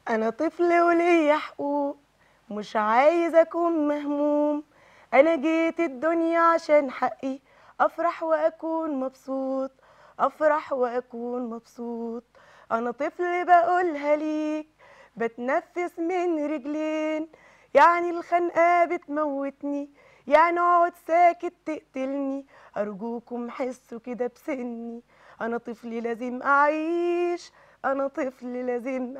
أنا طفل وليا حقوق مش عايز أكون مهموم أنا جيت الدنيا عشان حقي أفرح وأكون مبسوط أفرح وأكون مبسوط أنا طفل بقولها ليك بتنفس من رجلين يعني الخنقة بتموتني يعني اقعد ساكت تقتلني أرجوكم حسوا كده بسني أنا طفل لازم أعيش أنا طفل لازم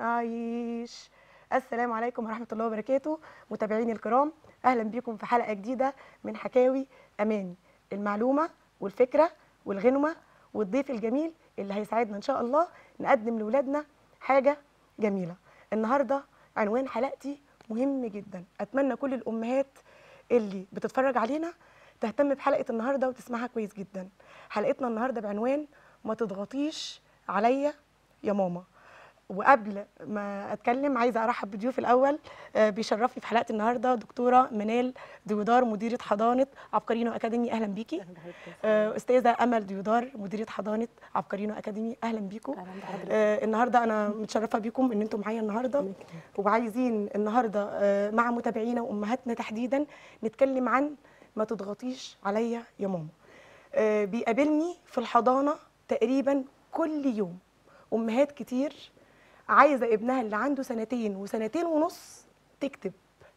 أعيش السلام عليكم ورحمة الله وبركاته متابعيني الكرام أهلا بكم في حلقة جديدة من حكاوي أماني المعلومة والفكرة والغنوة والضيف الجميل اللي هيساعدنا إن شاء الله نقدم لولادنا حاجة جميلة النهاردة عنوان حلقتي مهم جدا أتمنى كل الأمهات اللي بتتفرج علينا تهتم بحلقة النهاردة وتسمعها كويس جدا حلقتنا النهاردة بعنوان ما تضغطيش عليا يا ماما وقبل ما اتكلم عايزه ارحب بضيوف الاول آه، بيشرفني في حلقه النهارده دكتوره منال ديودار مديره حضانه عبقرينو اكاديمي اهلا بيكي آه، استاذه امل ديودار مديره حضانه عبقرينو اكاديمي اهلا بيكم آه النهارده انا متشرفه بيكم ان انتم معايا النهارده وعايزين النهارده آه مع متابعينا وامهاتنا تحديدا نتكلم عن ما تضغطيش عليا يا ماما آه بيقابلني في الحضانه تقريبا كل يوم امهات كتير عايزه ابنها اللي عنده سنتين وسنتين ونص تكتب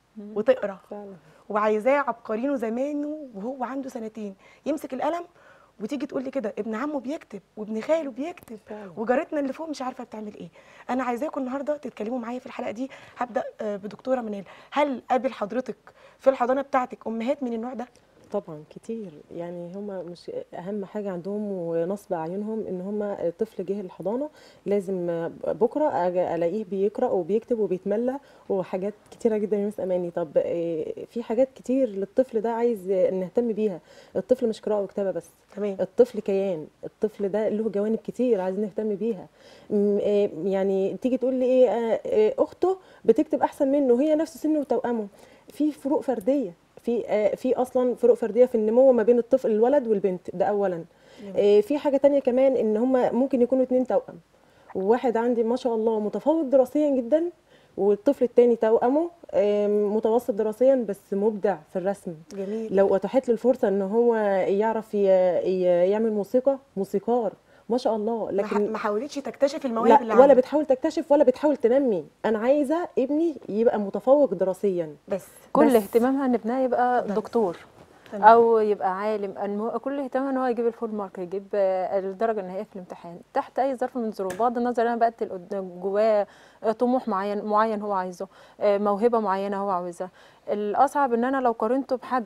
وتقرا فعلا وعايزاه عبقرينه زمانه وهو عنده سنتين يمسك القلم وتيجي تقول لي كده ابن عمه بيكتب وابن خاله بيكتب فعلا. وجارتنا اللي فوق مش عارفه بتعمل ايه انا عايزاكم النهارده تتكلموا معايا في الحلقه دي هبدا آه، بدكتوره منال هل قابل حضرتك في الحضانه بتاعتك امهات من النوع ده طبعا كتير يعني هم مش اهم حاجه عندهم ونصب اعينهم ان هم الطفل جه الحضانه لازم بكره أجي الاقيه بيقرا وبيكتب وبيتملى وحاجات كتيره جدا يا مس اماني طب إيه، في حاجات كتير للطفل ده عايز نهتم بيها الطفل مش قراءه وكتابه بس تمام الطفل كيان الطفل ده له جوانب كتير عايزين نهتم بيها م- إيه يعني تيجي تقول لي ايه آه، إيه، اخته بتكتب احسن منه وهي نفس سنه وتوأمه في فروق فرديه في آه، في اصلا فروق فرديه في النمو ما بين الطفل الولد والبنت ده اولا إيه، في حاجه تانية كمان ان هم ممكن يكونوا اتنين توأم وواحد عندي ما شاء الله متفوق دراسيا جدا والطفل التاني توأمه آم، متوسط دراسيا بس مبدع في الرسم جميل لو اتاحت له الفرصه ان هو يعرف ي- ي- يعمل موسيقى موسيقار ما شاء الله ما ح- لكن ما حاولتش تكتشف المواهب لا اللي ولا عندك بتحاول تكتشف ولا بتحاول تنمي انا عايزه ابني يبقى متفوق دراسيا بس كل بس. اهتمامها ان ابنها يبقى بس. دكتور تمام. او يبقى عالم المه... كل اهتمامها ان هو يجيب الفول مارك يجيب آه، الدرجه النهائيه في الامتحان تحت اي ظرف من الظروف بغض النظر انا بقتل قدام جواه آه، طموح معين معين هو عايزه آه، موهبه معينه هو عاوزها الاصعب ان انا لو قارنته بحد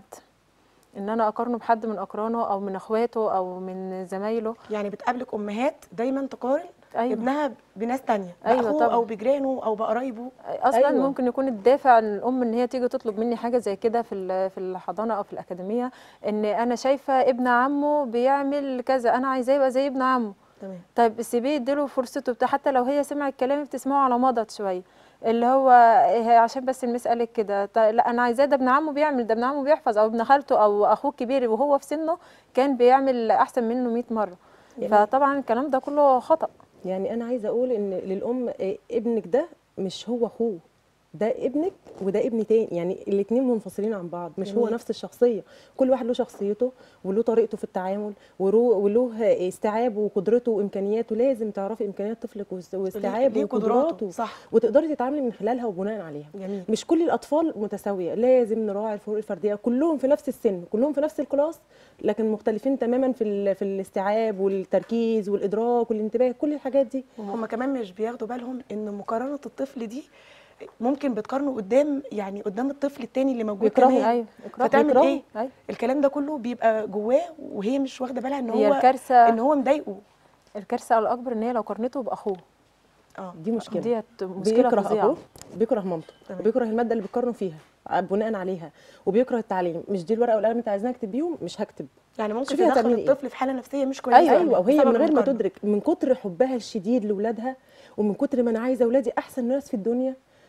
ان انا اقارنه بحد من اقرانه او من اخواته او من زمايله يعني بتقابلك امهات دايما تقارن ايوه ابنها بناس تانية أيوة باخوه طبعا. او بجيرانه او بقرايبه اصلا أيوة. ممكن يكون الدافع للام ان هي تيجي تطلب مني حاجه زي كده في ال- في الحضانه او في الاكاديميه ان انا شايفه ابن عمه بيعمل كذا انا عايزاه يبقى زي ابن عمه تمام طيب سيبيه اديله فرصته بتاع حتى لو هي سمعت كلامي بتسمعه على مضض شويه اللي هو إيه عشان بس المس قالت كده طيب لا انا عايزاه ده ابن عمه بيعمل ده ابن عمه بيحفظ او ابن خالته او اخوه الكبير وهو في سنه كان بيعمل احسن منه 100 مره فطبعا الكلام ده كله خطأ يعني انا عايزه اقول ان للام إيه، ابنك ده مش هو اخوه ده ابنك وده ابن تاني يعني الاثنين منفصلين عن بعض مش هو جميل. نفس الشخصيه كل واحد له شخصيته وله طريقته في التعامل ورو- وله استيعابه وقدرته وامكانياته لازم تعرفي امكانيات طفلك واست- واستيعابه ليه قدراته وقدراته صح وتقدري تتعاملي من خلالها وبناء عليها جميل مش كل الاطفال متساويه لازم نراعي الفروق الفرديه كلهم في نفس السن كلهم في نفس الكلاس لكن مختلفين تماما في ال- في الاستيعاب والتركيز والادراك والانتباه كل الحاجات دي هم كمان مش بياخدوا بالهم ان مقارنه الطفل دي ممكن بتقارنه قدام يعني قدام الطفل التاني اللي موجود بيكرهه. كمان ايوه إكراه. فتعمل إكراه. ايه أيوة. الكلام ده كله بيبقى جواه وهي مش واخده بالها ان هي هو الكارثه ان هو مضايقه الكارثه الاكبر ان هي لو قارنته باخوه اه دي مشكله ديت مشكله بيكره فظيعه ابوه بيكره مامته تمام. بيكره الماده اللي بيقارنوا فيها بناء عليها وبيكره التعليم مش دي الورقه والقلم انت عايزاني اكتب بيهم مش هكتب يعني ممكن شوفي تدخل هتعملي إيه؟ الطفل في حاله نفسيه مش كويسه ايوه ايوه وهي بسبب من غير ما المقارنة. تدرك من كتر حبها الشديد لاولادها ومن كتر ما انا عايزه اولادي احسن ناس في الدنيا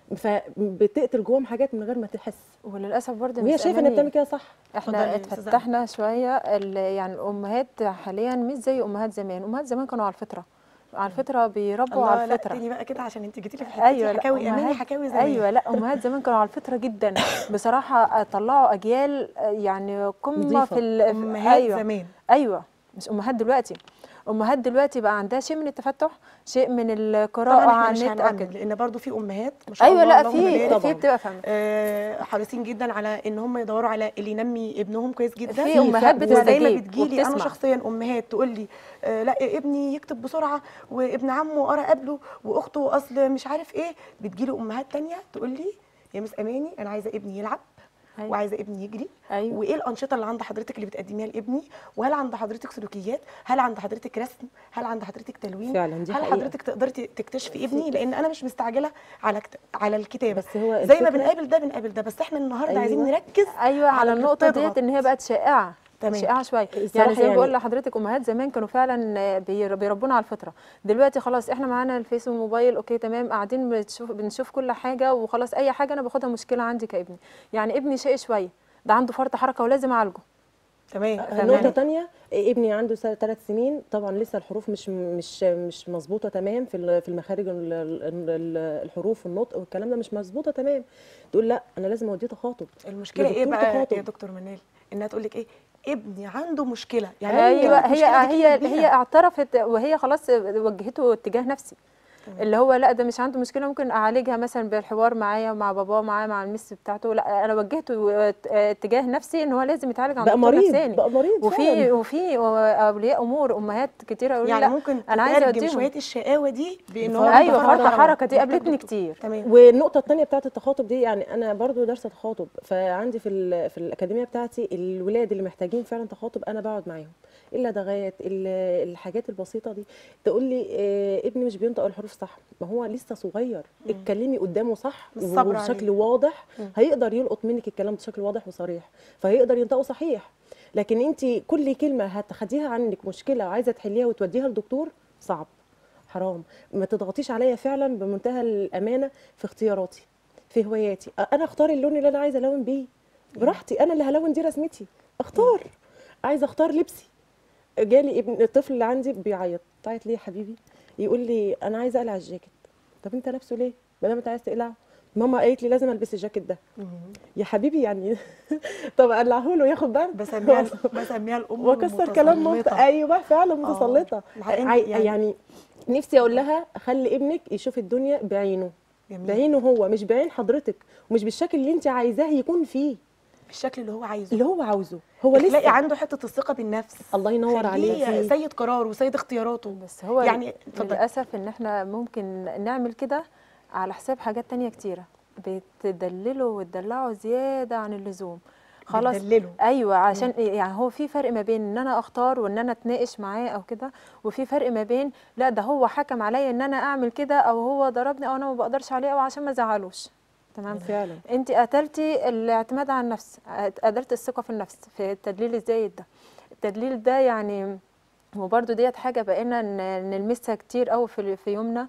فبتقتل جواهم حاجات من غير ما تحس وللاسف برضه وهي مس شايفه انها أماني، بتعمل كده صح اتفضلي احنا يا أستاذة اتفتحنا شويه ال- يعني الامهات حاليا مش زي امهات زمان امهات زمان كانوا على الفطره على الفطره بيربوا الله على لا الفطره تاني بقى كده عشان انت جيتي لي في حكايه ايوه لا حكاوي اماني أمهات- حكاوي زمان ايوه لا امهات زمان كانوا على الفطره جدا بصراحه طلعوا اجيال يعني قمه نظيفة. في ال- في- امهات ايوه زمان ايوه مش امهات دلوقتي امهات دلوقتي بقى عندها شيء من التفتح شيء من القراءه طبعا احنا على مش النت او هنعمم كده لان برضو في امهات ما شاء ايوه الله لا اللهم في بارك في بتبقى فاهمه آه، حريصين جدا على ان هم يدوروا على اللي ينمي ابنهم كويس جدا في أمهات ف- ودايما بتستجيب بتجيلي انا وبتسمع. شخصيا امهات تقول لي آه، لا ابني يكتب بسرعه وابن عمه قرا قبله واخته اصل مش عارف ايه بتجيلي امهات تانية تقول لي يا مس اماني انا عايزه ابني يلعب أيوة. وعايزه ابني يجري أيوة. وايه الانشطه اللي عند حضرتك اللي بتقدميها لابني وهل عند حضرتك سلوكيات هل عند حضرتك رسم هل عند حضرتك تلوين فعلا دي هل حقيقة. حضرتك تقدري ت- تكتشفي ابني لان انا مش مستعجله على كت... على الكتابه بس هو زي ما الفكرة- بنقابل ده بنقابل ده بس احنا النهارده أيوة. عايزين نركز ايوه على اللي النقطه بتضغط. ديت ان هي بقت شائعه تمام. شائعه شويه يعني الصراحة زي ما بقول يعني- لحضرتك امهات زمان كانوا فعلا بير- بيربونا على الفطره دلوقتي خلاص احنا معانا الفيس والموبايل اوكي تمام قاعدين بنشوف بنشوف كل حاجه وخلاص اي حاجه انا باخدها مشكله عندي كابني يعني ابني شقي شويه ده عنده فرط حركه ولازم اعالجه تمام نقطة تمام. تانية ابني عنده ثلاث سنين طبعا لسه الحروف مش مش مش مظبوطة تمام في ال- في المخارج ال- ال- ال- الحروف والنطق والكلام ده مش مظبوطة تمام تقول لا انا لازم اوديه تخاطب المشكله ايه لدكتور بقى تخاطب. يا دكتور منال انها تقول لك ايه ابني عنده مشكله يعني ايوه ممكن هي المشكلة دي هي كبيرة. هي اعترفت وهي خلاص وجهته اتجاه نفسي اللي هو لا ده مش عنده مشكله ممكن اعالجها مثلا بالحوار معايا ومع باباه معايا مع المس بتاعته لا انا وجهته اتجاه نفسي ان هو لازم يتعالج عند بقى دكتور مريض نفساني بقى مريض وفي فعلاً. وفي اولياء امور امهات كتير يقولوا يعني لا ممكن انا عايزه تترجم اوديهم شويه الشقاوه دي بان هو فرط ايوه عنده فرط حركه دي محتاج قابلتني دكتور. كتير تمام والنقطة التانية بتاعت التخاطب دي يعني أنا برضو دارسة تخاطب فعندي في ال- في الأكاديمية بتاعتي الولاد اللي محتاجين فعلا تخاطب أنا بقعد معاهم اللدغات ال- الحاجات البسيطة دي تقول لي آه، ابني مش بينطق الحروف صح ما هو لسه صغير اتكلمي قدامه صح بالصبر وبشكل عليه. واضح هيقدر يلقط منك الكلام بشكل واضح وصريح فهيقدر ينطقه صحيح لكن انت كل كلمة هتاخديها عنك مشكلة وعايزة تحليها وتوديها لدكتور صعب حرام ما تضغطيش عليا فعلا بمنتهى الامانه في اختياراتي في هواياتي أ- انا اختار اللون اللي انا عايزه الون بيه براحتي انا اللي هلون دي رسمتي اختار عايزه اختار لبسي جالي ابن الطفل اللي عندي بيعيط تعيط ليه يا حبيبي يقول لي انا عايزه اقلع الجاكيت طب انت لابسه ليه ما دام انت عايز تقلعه ماما قالت لي لازم البس الجاكيت ده يا حبيبي يعني طب اقلعه له ياخد بالك بسميها بسميها الام واكسر كلام مامتها المتسلطة. ايوه فعلا متسلطه لأن عي- يعني- يعني نفسي اقول لها خلي ابنك يشوف الدنيا بعينه جميل. بعينه هو مش بعين حضرتك ومش بالشكل اللي انت عايزاه يكون فيه بالشكل اللي هو عايزه اللي هو عاوزه هو تلاقي لسه عنده حته الثقه بالنفس الله ينور خليه عليكي سيد قراره وسيد اختياراته بس هو يعني يعني اتفضل للاسف ان احنا ممكن نعمل كده على حساب حاجات تانية كتيره بتدللوا وتدلعوا زياده عن اللزوم خلاص بتدلله. ايوه عشان يعني هو في فرق ما بين ان انا اختار وان انا اتناقش معاه او كده وفي فرق ما بين لا ده هو حكم عليا ان انا اعمل كده او هو ضربني او انا ما بقدرش عليه او عشان ما ازعلوش تمام فعلا انت قتلتي الاعتماد على النفس قتلت الثقه في النفس في التدليل الزايد ده التدليل ده يعني وبرده ديت حاجه بقينا ن- نلمسها كتير قوي في في يومنا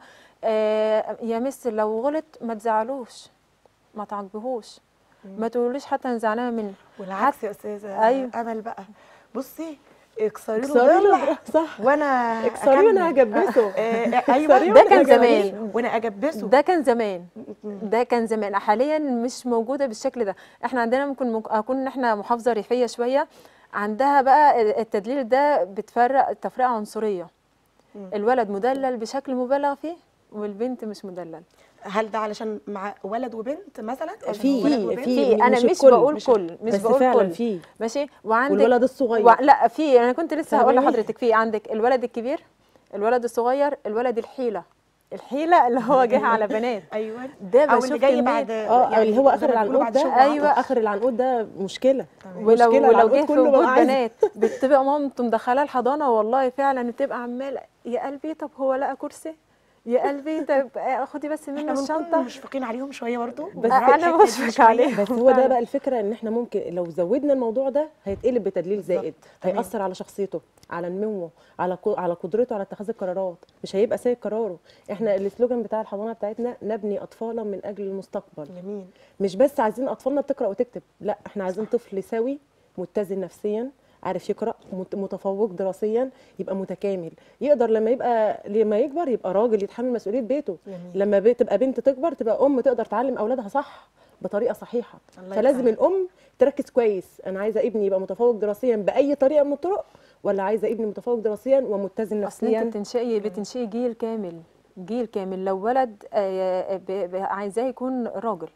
آه يا مس لو غلط ما تزعلوش ما تعاقبهوش ما تقولوش حتى انا زعلانه منه والعكس يا استاذه أيوة. امل بقى بصي اكسري له اكسري له ضلع صح وانا اكسري وانا أكمل. هجبسه آه، ايوه اكسري ده كان وأنا زمان. هجبسه. وانا اجبسه ده كان زمان ده كان زمان حاليا مش موجوده بالشكل ده احنا عندنا ممكن ممكن اكون احنا محافظه ريفيه شويه عندها بقى التدليل ده بتفرق تفرقه عنصريه الولد مدلل بشكل مبالغ فيه والبنت مش مدلل هل ده علشان مع ولد وبنت مثلا ولا في- ولد في- وبنت؟ في- في انا مش مش, الكل، بقول مش- كل مش بس بقول فعلا كل في ماشي وعندك والولد الصغير و... لا في انا كنت لسه هقول فاهماني؟ لحضرتك في عندك الولد الكبير الولد الصغير الولد الحيله الحيله اللي هو جه على بنات ايوه ده او بشوف اللي جاي كمية- بعد اه يعني اللي هو زي اخر ما بيقولوا العنقود بعد ده شغل أيوة. عطش. اخر العنقود ده مشكله ولو مشكلة، ولو العنقود جه في كله وجود بقى عايز- بنات بتبقى مامته مدخلاه الحضانه والله فعلا بتبقى عماله يا قلبي طب هو لقى كرسي يا قلبي طب خدي بس منه احنا بنكون الشنطه مشفقين عليهم شويه برضه بس انا بشفق عليه بس هو ده بقى الفكره ان احنا ممكن لو زودنا الموضوع ده هيتقلب بتدليل بالظبط. زائد تمام. هيأثر على شخصيته على نموه على قو- على قدرته على اتخاذ القرارات مش هيبقى سايق قراره احنا السلوجان بتاع الحضانه بتاعتنا نبني اطفالا من اجل المستقبل جميل مش بس عايزين اطفالنا بتقرا وتكتب لا احنا عايزين طفل سوي متزن نفسيا عارف يقرا مت- متفوق دراسيا يبقى متكامل يقدر لما يبقى لما يكبر يبقى راجل يتحمل مسؤوليه بيته جميل. لما بي- تبقى بنت تكبر تبقى ام تقدر تعلم اولادها صح بطريقه صحيحه الله فلازم يسعدك. الام تركز كويس انا عايزه ابني يبقى متفوق دراسيا باي طريقه من الطرق ولا عايزه ابني متفوق دراسيا ومتزن اصل نفسيا انت بتنشئي بتنشئي جيل كامل جيل كامل لو ولد آه، ب- ب- عايزاه يكون راجل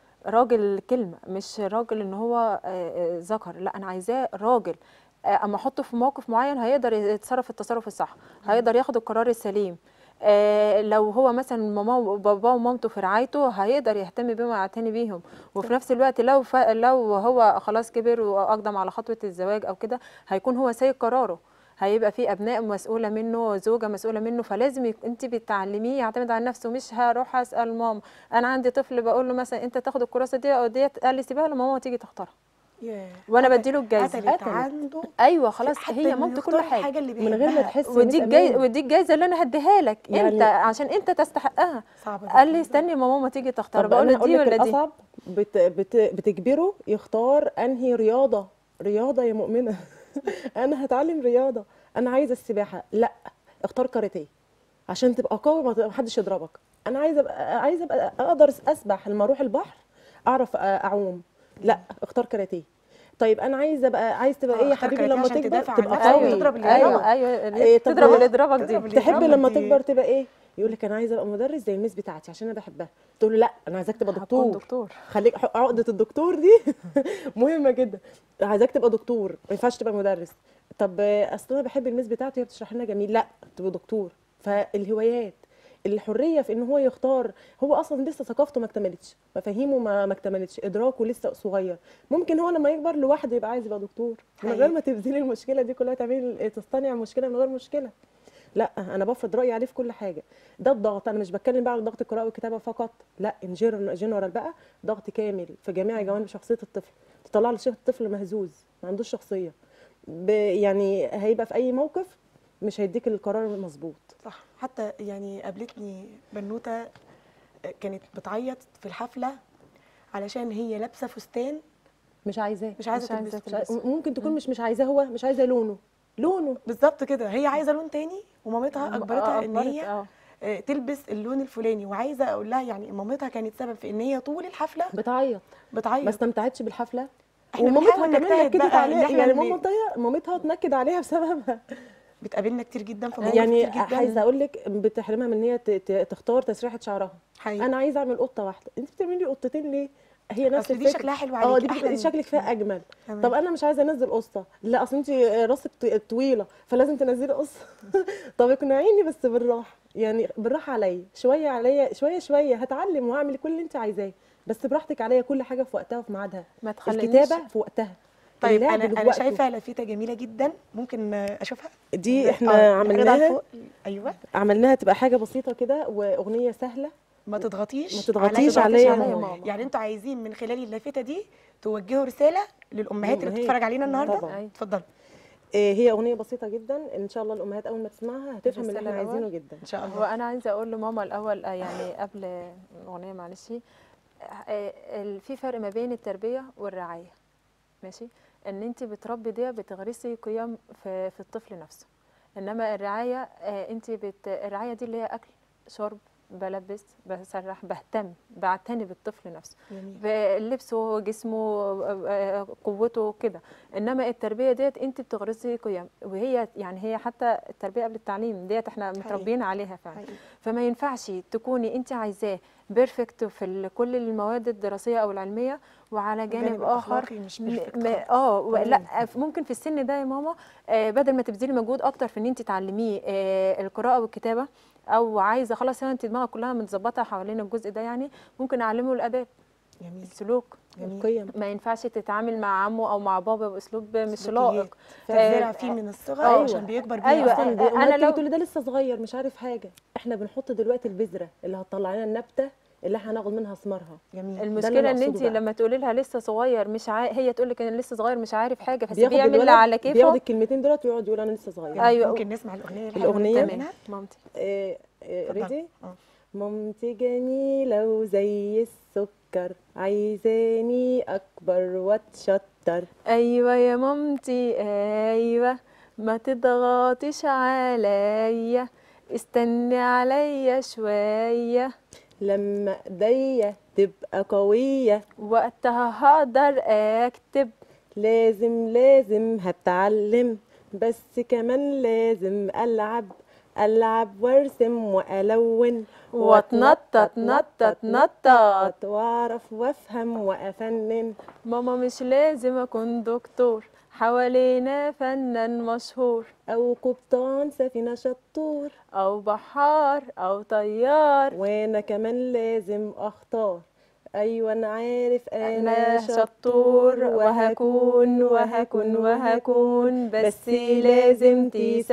راجل كلمه مش راجل ان هو آه، آه، ذكر لا انا عايزاه راجل آه، اما احطه في موقف معين هيقدر يتصرف التصرف الصح هيقدر ياخد القرار السليم آه، لو هو مثلا ماما وباباه ومامته في رعايته هيقدر يهتم بيهم ويعتني بيهم وفي نفس الوقت لو ف... لو هو خلاص كبر واقدم على خطوه الزواج او كده هيكون هو سايق قراره هيبقى في ابناء مسؤوله منه زوجه مسؤوله منه فلازم يك... انت بتعلميه يعتمد على نفسه مش هروح اسال ماما انا عندي طفل بقول له مثلا انت تاخد الكراسه دي او ديت قال لي سيبها لماما تيجي تختارها ياه. وانا قتل- بديله الجايزه قتلت قتلت. عنده ايوه خلاص حتى هي إنه مامته كل يختار حاجه الحاجه اللي من غير ما بيحبها. تحس ودي إن الجاي... أمان. ودي الجايزه اللي انا هديها لك يعني- انت عشان انت تستحقها صعبه قال جداً. لي استني ما ماما تيجي تختار طب بقول انا له اقول دي لك ولا دي الاصعب بت بت بتجبره يختار انهي رياضه رياضه يا مؤمنه انا هتعلم رياضه انا عايزه السباحه لا اختار كاراتيه عشان تبقى قوي ما ما حدش يضربك انا عايزه ابقى عايزه ابقى اقدر اسبح لما اروح البحر اعرف اعوم لا اختار كاراتيه طيب انا عايزه ابقى عايز تبقى آه، ايه يا اختار حبيبي كاراتيه لما عشان تكبر تدافع عن تبقى نفسك قوي وتضرب اللي ايوه يضربك. ايوه إيه، طب تضرب ليه؟ اللي يضربك تضرب دي اللي تحب يضربك لما دي. تكبر تبقى ايه يقول لك انا عايزه ابقى مدرس زي الميس بتاعتي عشان انا بحبها تقول له لا انا عايزاك تبقى هكون دكتور دكتور خليك ح- عقده الدكتور دي مهمه جدا عايزاك تبقى دكتور ما ينفعش تبقى مدرس طب آه، اصل انا بحب الميس بتاعتي هي بتشرح لنا جميل لا تبقى دكتور فالهوايات الحريه في ان هو يختار هو اصلا لسه ثقافته ما اكتملتش مفاهيمه ما ما اكتملتش ادراكه لسه صغير ممكن هو لما يكبر لوحده يبقى عايز يبقى دكتور من غير حقيقي. ما تبذلي المشكله دي كلها تعملي تصطنع مشكله من غير مشكله لا انا بفرض رايي عليه في كل حاجه ده الضغط انا مش بتكلم بقى على ضغط القراءه والكتابه فقط لا ان جنرال جنرال بقى ضغط كامل في جميع جوانب شخصيه الطفل تطلع له شخص الطفل مهزوز ما عندوش شخصيه ب يعني هيبقى في اي موقف مش هيديك القرار المظبوط صح حتى يعني قابلتني بنوته كانت بتعيط في الحفله علشان هي لابسه فستان مش عايزاه مش عايزه مش عايزة تلبسه مش عاي... ممكن تكون مش مش عايزاه هو مش عايزه لونه لونه بالظبط كده هي عايزه لون تاني ومامتها اجبرتها ان أجبرت، هي آه. آه، تلبس اللون الفلاني وعايزه اقول لها يعني مامتها كانت سبب في ان هي طول الحفله بتعيط ما بتعيط استمتعتش بالحفله إحنا ومامتها بنحاول كمان نجتهد نكدت بقى إن عليها إحنا يعني ن- مامتها مامتها اتنكد عليها بسببها بتقابلنا كتير جدا في مواقف يعني كتير جدا عايزه اقول لك بتحرمها من ان هي ت- ت- تختار تسريحه شعرها حقيقي. انا عايزه اعمل قطه واحده انت بتعملي قطتين ليه هي نفس أصل دي الفكرة. شكلها حلو اه عليكي، دي أحلى بت- من- شكلك فيها اجمل تمام. طب انا مش عايزه انزل قصه لا اصل انت راسك ط- طويله فلازم تنزلي قصه طب اقنعيني بس بالراحه يعني بالراحه عليا شويه عليا شويه شويه هتعلم واعمل كل اللي انت عايزاه بس براحتك عليا كل حاجه في وقتها وفي ميعادها ما تخلينيش- الكتابه في وقتها طيب اللعب انا انا بوقته. شايفه لافته جميله جدا ممكن آه، اشوفها دي احنا آه، الحاجة ده على عملناها فوق. ايوه عملناها تبقى حاجه بسيطه كده واغنيه سهله ما تضغطيش ما تضغطيش عليا عليا يا ماما. ماما. يعني انتوا عايزين من خلال اللافته دي توجهوا رساله للامهات اللي للأمهات. بتتفرج علينا النهارده طبعاً. أيوة. اتفضلي إيه هي اغنيه بسيطه جدا ان شاء الله الامهات اول ما تسمعها هتفهم اللي الرسالة احنا الأول؟ عايزينه جدا ان شاء هو الله انا عايزه اقول لماما الاول آه، يعني قبل الاغنيه معلش آه، ال- في فرق ما بين التربيه والرعايه ماشي ان انت بتربي دي بتغرسي قيم في, في الطفل نفسه انما الرعايه انت بت الرعايه دي اللي هي اكل شرب بلبس بسرح بهتم بعتني بالطفل نفسه جميل. لبسه جسمه آه، قوته كده انما التربيه ديت انت بتغرسي قيم وهي يعني هي حتى التربيه قبل التعليم ديت احنا متربيين عليها فعلا حقيقي. فما ينفعش تكوني انت عايزاه بيرفكت في ال- كل المواد الدراسيه او العلميه وعلى جانب الجانب اخر الأخلاقي مش م- perfect م- خالص. اه و- لا ف- ممكن في السن ده يا ماما آه، بدل ما تبذلي مجهود اكتر في ان انت تعلميه آه، القراءه والكتابه او عايزه خلاص هي انت دماغك كلها متظبطه حوالين الجزء ده يعني ممكن اعلمه الاداب جميل السلوك جميل القيم ما ينفعش تتعامل مع عمه او مع بابا باسلوب مش سلوكيات. لائق تزرع آه، فيه من الصغر أيوة. عشان بيكبر بيها أيوة. أصلاً. اصلا آه، دي أنا انا لو- لو تقولي ده لسه صغير مش عارف حاجه احنا بنحط دلوقتي البذره اللي هتطلع لنا النبته اللي احنا هناخد منها ثمارها جميل المشكله أنا ان انت أقصده بقى. لما تقولي لها لسه صغير مش عا... هي تقول لك انا لسه صغير مش عارف حاجه بس بياخد بيعمل الولد على بياخد كيفه الكلمتين دولت ويقعد يقول انا لسه صغير أيوة. ممكن نسمع الاغنيه الحلوة اللي الأغنية؟ بتعملها؟ مامتي إيه إيه اتفضلي. ريدي آه. مامتي جميلة وزي السكر عايزاني أكبر وأتشطر شطر ايوه يا مامتي ايوه ما تضغطيش عليا استني عليا شويه لما ايديا تبقى قوية وقتها هقدر اكتب لازم لازم هتعلم بس كمان لازم ألعب ألعب وارسم وألون واتنطط نطط نطط وأعرف وأفهم وأفنن ماما مش لازم اكون دكتور حوالينا فنان مشهور أو قبطان سفينة شطور او بحار او طيار وأنا كمان لازم أختار أيوة أنا عارف أنا انا شطور وهكون وهكون وهكون بس لازم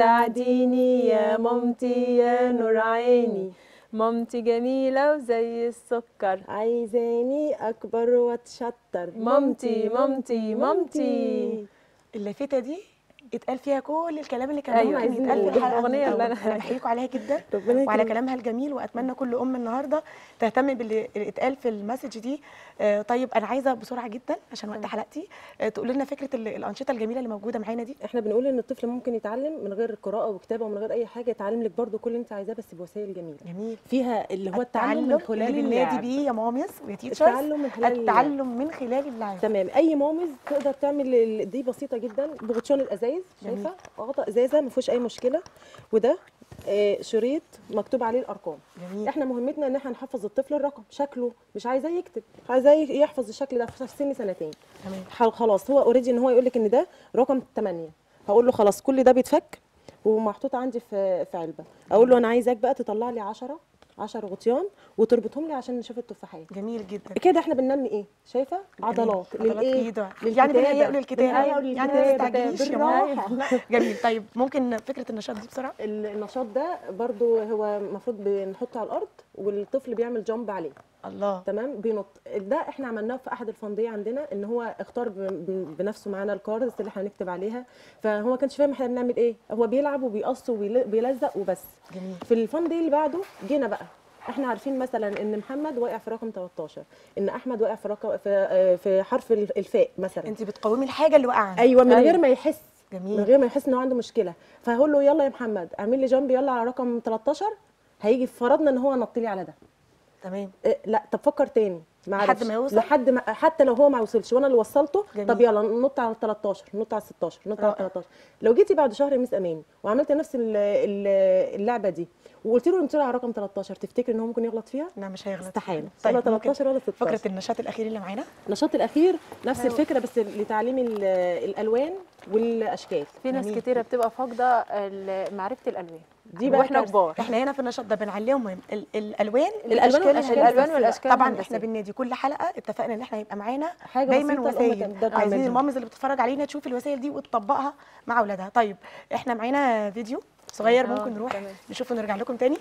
تساعديني يا مامتي يا نور عيني مامتي جميلة وزي السكر عايزاني أكبر وأتشطر مامتي مامتي مامتي اللافتة دي اتقال فيها كل الكلام اللي كان أيوة، ممكن عايزين يتقال في نقول الحلقه الأغنية من اللي الأول. أنا- انا بحييكوا عليها جدا ربنا وعلى يكرمك. كلامها الجميل واتمنى كل ام النهارده تهتم باللي اللي اتقال في المسج دي آه، طيب انا عايزه بسرعه جدا عشان وقت حلقتي آه، تقول لنا فكره ال- الانشطه الجميله اللي موجوده معانا دي احنا بنقول ان الطفل ممكن يتعلم من غير قراءه وكتابه ومن غير اي حاجه يتعلم لك برضو كل اللي انت عايزاه بس بوسائل جميله جميل فيها اللي هو التعلم من خلال اللي بننادي اللعب بيه يا ماميز ويا تيتشرز التعلم من خلال اللعب. التعلم من خلال اللعب تمام اي مامز تقدر تعمل ال- دي بسيطه جدا بغطيان الازايز جميل. شايفه غطا ازازه ما فيهوش اي مشكله وده آه، شريط مكتوب عليه الارقام جميل احنا مهمتنا ان احنا نحفظ الطفل الرقم شكله مش عايزاه يكتب مش عايزاه يحفظ الشكل ده في سن سنتين تمام ح- خلاص هو اوريدي ان هو يقول لك ان ده رقم 8 هقول له خلاص كل ده بيتفك ومحطوط عندي في في علبه اقول له انا عايزاك بقى تطلع لي 10 10 غطيان وتربطهم لي عشان نشوف التفاحيه جميل جدا كده احنا بننمي ايه شايفه عضلات عضلات للايه ايده يعني بنهيئ للكتابه بنهيئ يعني ما للكتابة. تستعجليش يا بالراحة. ماما جميل طيب ممكن فكره النشاط دي بسرعه ال- النشاط ده برضو هو المفروض بنحطه على الارض والطفل بيعمل جامب عليه الله تمام بينط ده احنا عملناه في احد الفنديه عندنا ان هو اختار ب- ب- بنفسه معانا الكاردز اللي احنا هنكتب عليها فهو ما كانش فاهم احنا بنعمل ايه هو بيلعب وبيقص وبيلزق وبس جميل في الفندي اللي بعده جينا بقى احنا عارفين مثلا ان محمد واقع في رقم 13 ان احمد واقع في رقم في, آه، في حرف ال- الفاء مثلا انت بتقومي الحاجه اللي واقعه ايوه من أيوة. غير ما يحس جميل. من غير ما يحس ان هو عنده مشكله فهقول له يلا يا محمد اعمل لي جنب يلا على رقم 13 هيجي فرضنا ان هو نط لي على ده تمام إيه لا طب فكر تاني ما لحد عرفش. ما يوصل؟ لحد ما حتى لو هو ما وصلش وانا اللي وصلته جميل. طب يلا نط على ال 13 نط على ال 16 نط على ال رائع. 13 لو جيتي بعد شهر يا مس امان وعملت نفس ال- ال- اللعبه دي وقلت له انت على رقم 13 تفتكر ان هو ممكن يغلط فيها لا مش هيغلط استحاله طيب ولا ممكن 13 ولا 16 فكره النشاط الاخير اللي معانا النشاط الاخير نفس الفكره بس لتعليم ال- الالوان والاشكال في ناس جميل. كتيرة بتبقى فاقدة ال- معرفة الألوان دي بقى واحنا كارثة. كبار احنا هنا في النشاط ده بنعلمهم ال- الالوان الألوان والأشكال الألوان بس والأشكال طبعا الهندسية. احنا بننادي كل حلقه اتفقنا ان احنا يبقى معانا حاجة دايما بسيطة الأم وسائل تقدر عايزين تعملها. المامز اللي بتتفرج علينا تشوف الوسائل دي وتطبقها مع اولادها طيب احنا معانا فيديو صغير آه، ممكن نروح تمام. نشوفه ونرجع لكم تاني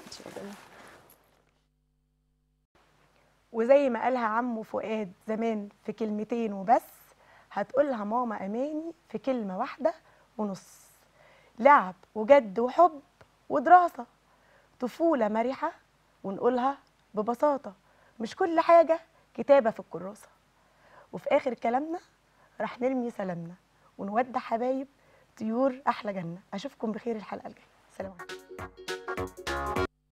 وزي ما قالها عمو فؤاد زمان في كلمتين وبس هتقولها ماما اماني في كلمه واحده ونص لعب وجد وحب ودراسه طفوله مرحه ونقولها ببساطه مش كل حاجه كتابه في الكراسه وفي اخر كلامنا راح نرمي سلامنا ونودع حبايب طيور احلى جنه اشوفكم بخير الحلقه الجايه سلام عليكم